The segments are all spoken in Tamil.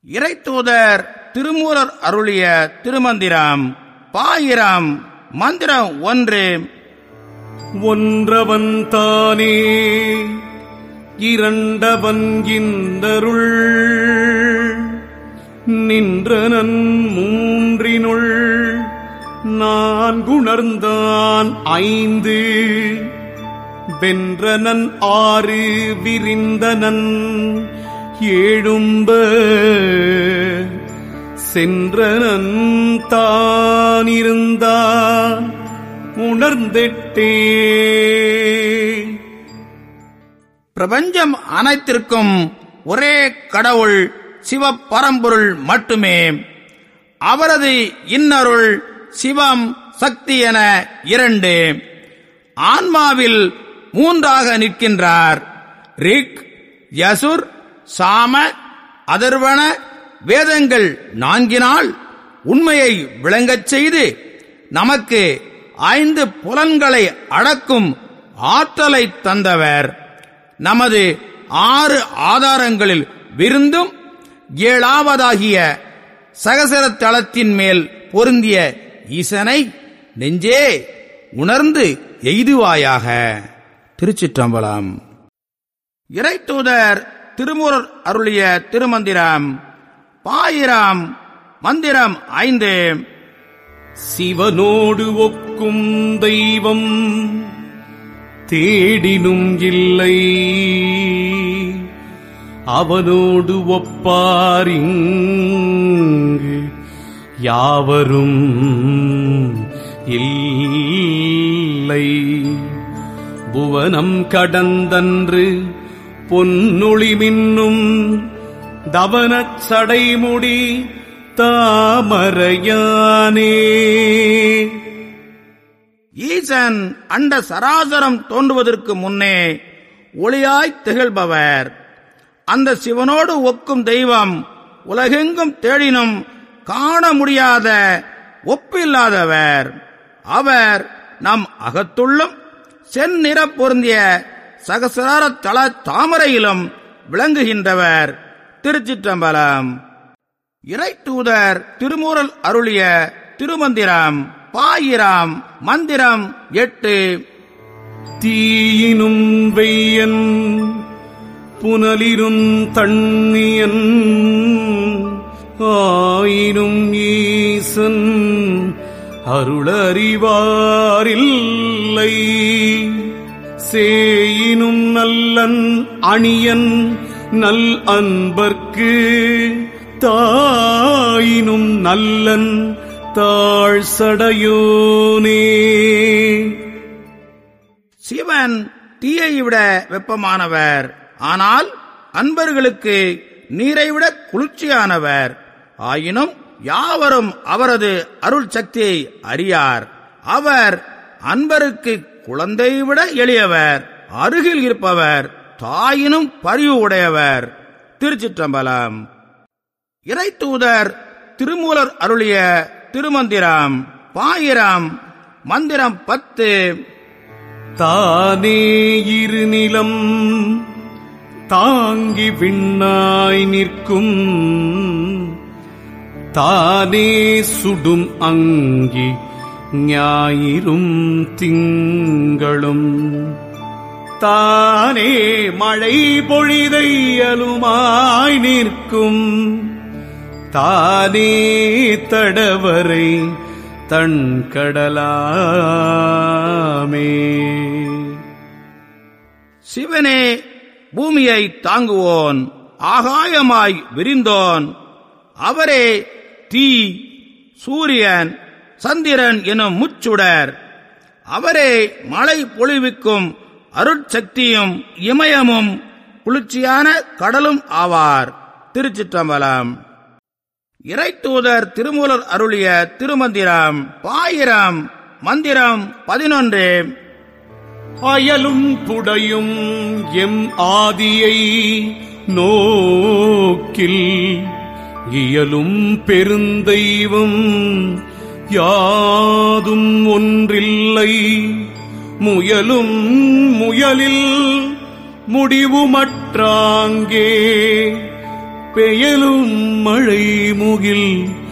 இறைத்தூதர் திருமூலர் அருளிய திருமந்திரம் பாயிரம் மந்திரம் ஒன்று ஒன்றவன் தானே இரண்டவன் இந்தருள் நின்றனன் மூன்றினுள் நான்குணர்ந்தான் ஐந்து வென்றனன் ஆறு விரிந்தனன் ஏழும்ப சென்றனன் தானிருந்தான் உணர்ந்திட்டே பிரபஞ்சம் அனைத்திற்கும் ஒரே கடவுள் சிவபரம்பொருள் மட்டுமே அவரது இன்னருள் சிவம் சக்தி என இரண்டு ஆன்மாவில் மூன்றாக நிற்கின்றார் ரிக் யசுர் சாம அதர்வன வேதங்கள் நான்கினால் உண்மையை விளங்கச் செய்து நமக்கு ஐந்து புலன்களை அடக்கும் ஆற்றலை தந்தவர் நமது ஆறு ஆதாரங்களில் விருந்தும் ஏழாவதாகிய சகசர தளத்தின் மேல் பொருந்திய ஈசனை நெஞ்சே உணர்ந்து எய்துவாயாக திருச்சிற்றம்பலம் இறைத்தூதர் திருமுறர் அருளிய திருமந்திரம் பாயிரம் மந்திரம் ஐந்து சிவனோடு ஒக்கும் தெய்வம் தேடினும் இல்லை அவனோடு ஒப்பாரிங்கு யாவரும் இல்லை புவனம் கடந்தன்று பொன்னொளி மின்னும் தவனச் சடைமுடி தாமரையானே ஈசன் அண்ட சராசரம் தோன்றுவதற்கு முன்னே ஒளியாய் திகழ்பவர் அந்த சிவனோடு ஒக்கும் தெய்வம் உலகெங்கும் தேடினும் காண முடியாத ஒப்பில்லாதவர் அவர் நம் அகத்துள்ளும் செந்நிற பொருந்திய சகசிரார தள தாமரையிலும் விளங்குகின்றவர் திருச்சிற்றம்பலம் இறைத்தூதர் திருமூரல் அருளிய திருமந்திரம் பாயிரம் மந்திரம் எட்டு தீயினும் வெய்யன் புனலிரும் தண்ணியன் ஆயினும் ஈசன் அருளறிவாரில்லை சேயினும் நல்லன் அணியன் நல் அன்பர்க்கு தாயினும் நல்லன் தாழ் சடையோனே சிவன் தீயை விட வெப்பமானவர் ஆனால் அன்பர்களுக்கு நீரை விட குளிர்ச்சியானவர் ஆயினும் யாவரும் அவரது அருள் சக்தியை அறியார் அவர் அன்பருக்கு குழந்தை விட எளியவர் அருகில் இருப்பவர் தாயினும் பரிவு உடையவர் திருச்சிற்றம்பலம் இறைத்தூதர் திருமூலர் அருளிய திருமந்திரம் பாயிரம் மந்திரம் பத்து தானே இருநிலம் தாங்கி விண்ணாய் நிற்கும் தானே சுடும் அங்கி ஞாயிறும் திங்களும் தானே மழை பொழிதையலுமாய் நிற்கும் தானே தடவரை தன் கடலாமே சிவனே பூமியை தாங்குவோன் ஆகாயமாய் விரிந்தோன் அவரே தீ சூரியன் சந்திரன் எனும் முச்சுடர் அவரே மழை பொழிவிக்கும் அருட்சக்தியும் இமயமும் குளிர்ச்சியான கடலும் ஆவார் திருச்சிற்றம்பலம் இறைத்தூதர் திருமூலர் அருளிய திருமந்திரம் பாயிரம் மந்திரம் பதினொன்று அயலும் புடையும் எம் ஆதியை நோக்கில் இயலும் பெருந்தெய்வம் யாதும் ஒன்றில்லை முயலும் முயலில் முடிவுமற்றாங்கே பெயலும் மழை முகில்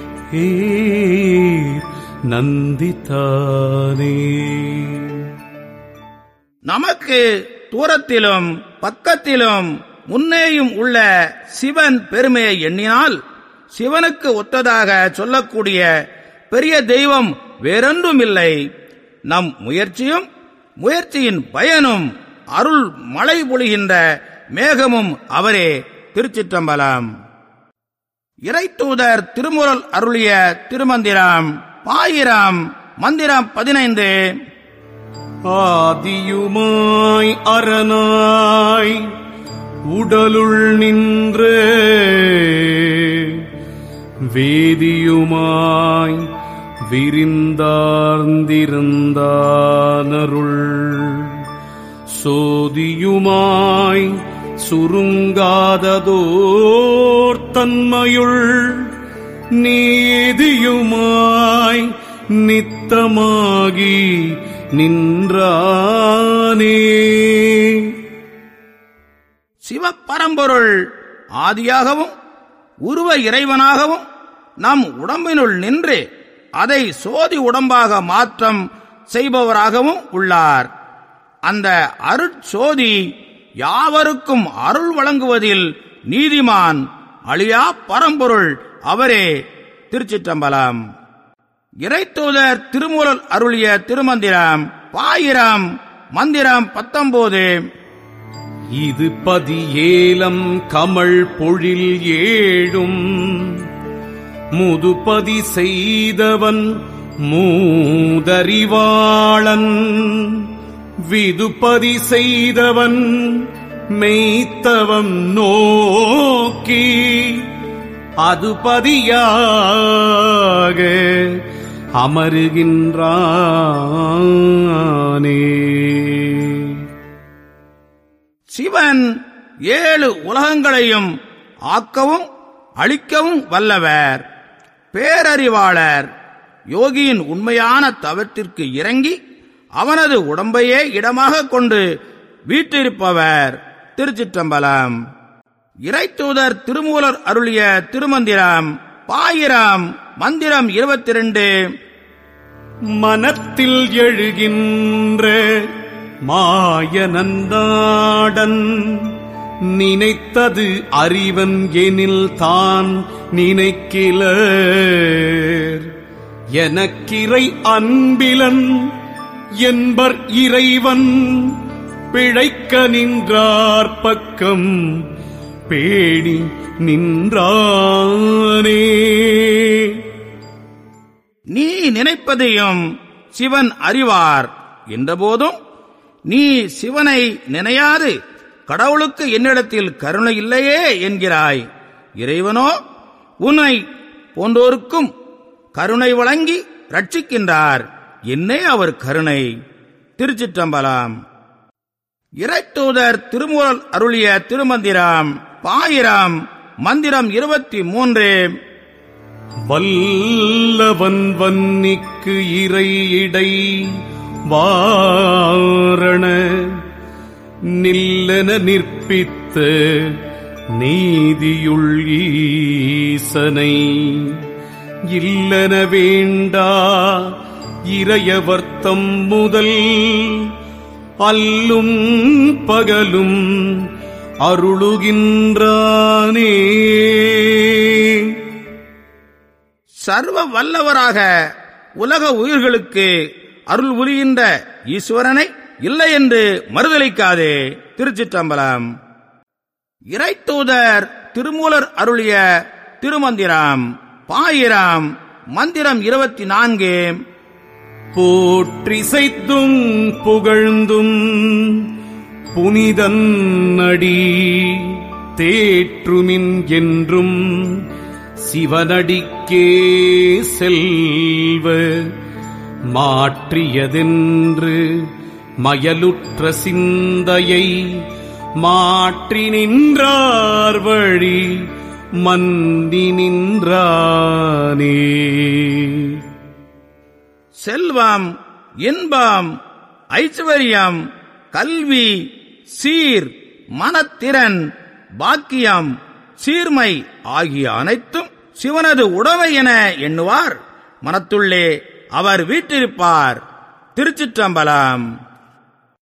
ஏர் நந்தித்தானே நமக்கு தூரத்திலும் பக்கத்திலும் முன்னேயும் உள்ள சிவன் பெருமையை எண்ணினால் சிவனுக்கு ஒத்ததாக சொல்லக்கூடிய பெரிய தெய்வம் வேறொன்றும் இல்லை நம் முயற்சியும் முயற்சியின் பயனும் அருள் மழை பொழிகின்ற மேகமும் அவரே திருச்சிற்றம்பலம் இறைத்தூதர் திருமுறள் அருளிய திருமந்திரம் பாயிரம் மந்திரம் பதினைந்து ஆதியுமாய் அரணாய் உடலுள் நின்று வேதியுமாய் விரிந்தார்ந்திருந்தானருள் சோதியுமாய் சுருங்காததோர் தன்மையுள் நீதியுமாய் நித்தமாகி நின்றானே சிவப்பரம்பொருள் ஆதியாகவும் உருவ இறைவனாகவும் நம் உடம்பினுள் நின்று அதை சோதி உடம்பாக மாற்றம் செய்பவராகவும் உள்ளார் அந்த அருட்சோதி யாவருக்கும் அருள் வழங்குவதில் நீதிமான் அழியா பரம்பொருள் அவரே திருச்சிற்றம்பலம் இறைத்தூதர் திருமூலல் அருளிய திருமந்திரம் பாயிரம் மந்திரம் பத்தொன்பது இது பதியேலம் கமழ் பொழில் ஏழும் முதுபதி செய்தவன் மூதறிவாளன் விதுபதி செய்தவன் மெய்த்தவம் நோக்கி அது பதியாக அமருகின்றானே சிவன் ஏழு உலகங்களையும் ஆக்கவும் அழிக்கவும் வல்லவர் பேரறிவாளர் யோகியின் உண்மையான தவத்திற்கு இறங்கி அவனது உடம்பையே இடமாக கொண்டு வீற்றிருப்பவர் திருச்சிற்றம்பலம் இறைத்தூதர் திருமூலர் அருளிய திருமந்திரம் பாயிரம் மந்திரம் இருபத்தி ரெண்டு மனத்தில் எழுகின்ற மாயனந்தாடன் நினைத்தது அறிவன் எனில் தான் நினைக்கில எனக்கிறை அன்பிலன் என்பர் இறைவன் பிழைக்க நின்றார் பக்கம் பேணி நின்றானே நீ நினைப்பதையும் சிவன் அறிவார் என்றபோதும் நீ சிவனை நினையாது கடவுளுக்கு என்னிடத்தில் கருணை இல்லையே என்கிறாய் இறைவனோ உன்னை போன்றோருக்கும் கருணை வழங்கி ரட்சிக்கின்றார் என்னே அவர் கருணை திருச்சிற்றம்பலம் இறைத்தூதர் திருமுறள் அருளிய திருமந்திரம் பாயிரம் மந்திரம் இருபத்தி மூன்று வல்லவன் வன்னிக்கு இறை இடை வாரண நில்லன நிற்பித்த நீதியுள் ஈசனை இல்லன வேண்டா இறையவர்த்தம் முதல் அல்லும் பகலும் அருளுகின்றானே சர்வ வல்லவராக உலக உயிர்களுக்கு அருள் புரிகின்ற ஈஸ்வரனை இல்லை என்று மறுதலிக்காதே திருச்சிற்றம்பலம் இறைத்தூதர் திருமூலர் அருளிய திருமந்திரம் பாயிரம் மந்திரம் இருபத்தி நான்கு போற்றிசைத்தும் புகழ்ந்தும் புனிதன் அடி தேற்றுமின் என்றும் சிவனடிக்கே செல்வ மாற்றியதென்று மயலுற்ற சிந்தையை மாற்றி நின்றார் வழி மந்தி நின்றானே செல்வம் இன்பம் ஐஸ்வர்யம் கல்வி சீர் மனத்திறன் பாக்கியம் சீர்மை ஆகிய அனைத்தும் சிவனது உடைமை என எண்ணுவார் மனத்துள்ளே அவர் வீற்றிருப்பார் திருச்சிற்றம்பலம்